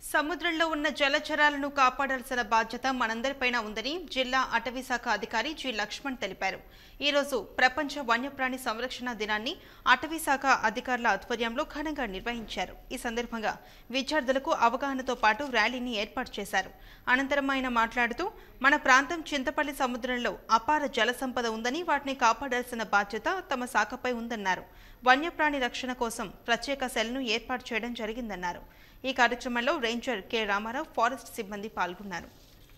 సముద్రంలో ఉన్న జలచరాలను కాపాడాల్సిన బాధ్యత మనందరిపైన ఉందని జిల్లా అటవీ శాఖ అధికారి జి లక్ష్మణ్ తెలిపారు ఈ రోజు ప్రపంచ వన్యప్రాణి సంరక్షణ దినాన్ని అటవీ శాఖ అధికారుల ఆధ్వర్యంలో ఘనంగా నిర్వహించారు ఈ సందర్భంగా విద్యార్థులకు అవగాహనతో పాటు ర్యాలీని ఏర్పాటు చేశారు అనంతరం ఆయన మాట్లాడుతూ మన ప్రాంతం చింతపల్లి సముద్రంలో అపార జల సంపద ఉందని వాటిని కాపాడాల్సిన బాధ్యత తమ శాఖపై ఉందన్నారు వన్యప్రాణి రక్షణ కోసం ప్రత్యేక సెల్ను ఏర్పాటు చేయడం జరిగిందన్నారు ఈ కార్యక్రమంలో రేంజర్ కె రామారావు ఫారెస్ట్ సిబ్బంది పాల్గొన్నారు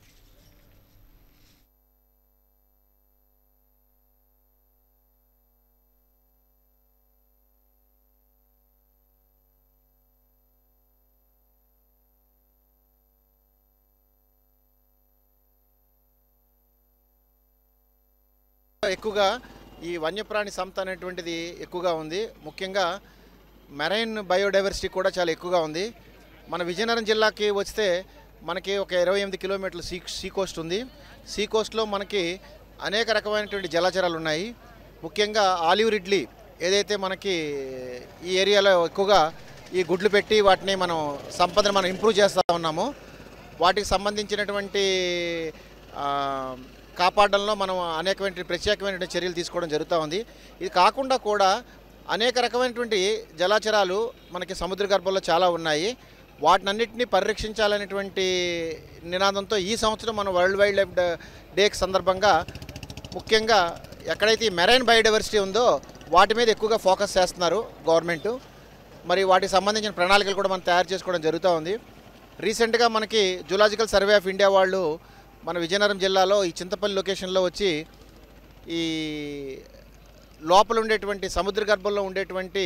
ఎక్కువగా ఈ వన్యప్రాణి సంపద అనేటువంటిది ఎక్కువగా ఉంది ముఖ్యంగా మెరైన్ బయోడైవర్సిటీ కూడా చాలా ఎక్కువగా ఉంది మన విజయనగరం జిల్లాకి వస్తే మనకి ఒక ఇరవై ఎనిమిది కిలోమీటర్ల సీ సీ కోస్ట్ ఉంది సీ కోస్ట్లో మనకి అనేక రకమైనటువంటి జలచరాలు ఉన్నాయి ముఖ్యంగా ఆలివ్ రిడ్లీ ఏదైతే మనకి ఈ ఏరియాలో ఎక్కువగా ఈ గుడ్లు పెట్టి వాటిని మనం సంపదను మనం ఇంప్రూవ్ చేస్తూ ఉన్నాము వాటికి సంబంధించినటువంటి ఆ, కాపాడడంలో మనం అనేకమైన ప్రత్యేకమైనటువంటి చర్యలు తీసుకోవడం జరుగుతూ ఉంది ఇది కాకుండా కూడా అనేక రకమైనటువంటి జలాచరాలు మనకి సముద్ర గర్భంలో చాలా ఉన్నాయి వాటినన్నింటినీ పరిరక్షించాలనేటువంటి నినాదంతో ఈ సంవత్సరం మన వరల్డ్ వైల్డ్ లైఫ్ డేకి సందర్భంగా ముఖ్యంగా ఎక్కడైతే ఈ మెరైన్ బయోడైవర్సిటీ ఉందో వాటి మీద ఎక్కువగా ఫోకస్ చేస్తున్నారు గవర్నమెంట్ మరి వాటికి సంబంధించిన ప్రణాళికలు కూడా మనం తయారు చేసుకోవడం జరుగుతూ ఉంది రీసెంట్గా మనకి జూలాజికల్ సర్వే ఆఫ్ ఇండియా వాళ్ళు మన విజయనగరం జిల్లాలో ఈ చింతపల్లి లొకేషన్లో వచ్చి ఈ లోపల ఉండేటువంటి సముద్ర గర్భంలో ఉండేటువంటి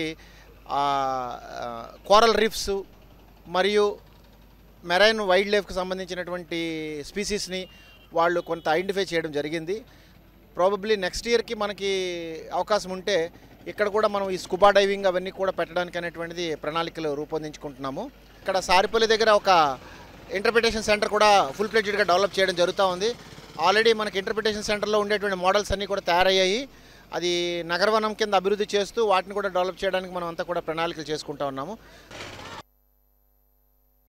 కోరల్ రీఫ్స్ మరియు మెరైన్ వైల్డ్ లైఫ్కి సంబంధించినటువంటి స్పీసీస్ని వాళ్ళు కొంత ఐడెంటిఫై చేయడం జరిగింది ప్రాబబ్లీ నెక్స్ట్ ఇయర్కి మనకి అవకాశం ఉంటే ఇక్కడ కూడా మనం ఈ స్కూబా డైవింగ్ అవన్నీ కూడా పెట్టడానికి అనేటువంటిది ప్రణాళికలు రూపొందించుకుంటున్నాము ఇక్కడ సారిపల్లి దగ్గర ఒక ఇంటర్ప్రిటేషన్ సెంటర్ కూడా ఫుల్ ఫ్లెడ్జ్డ్గా డెవలప్ చేయడం జరుగుతూ ఉంది ఆల్రెడీ మనకి ఇంటర్ప్రిటేషన్ సెంటర్లో ఉండేటువంటి మోడల్స్ అన్నీ కూడా తయారయ్యాయి అది నగరవనం కింద అభివృద్ధి చేస్తూ వాటిని కూడా డెవలప్ చేయడానికి మనం అంతా కూడా ప్రణాళికలు చేసుకుంటా ఉన్నాము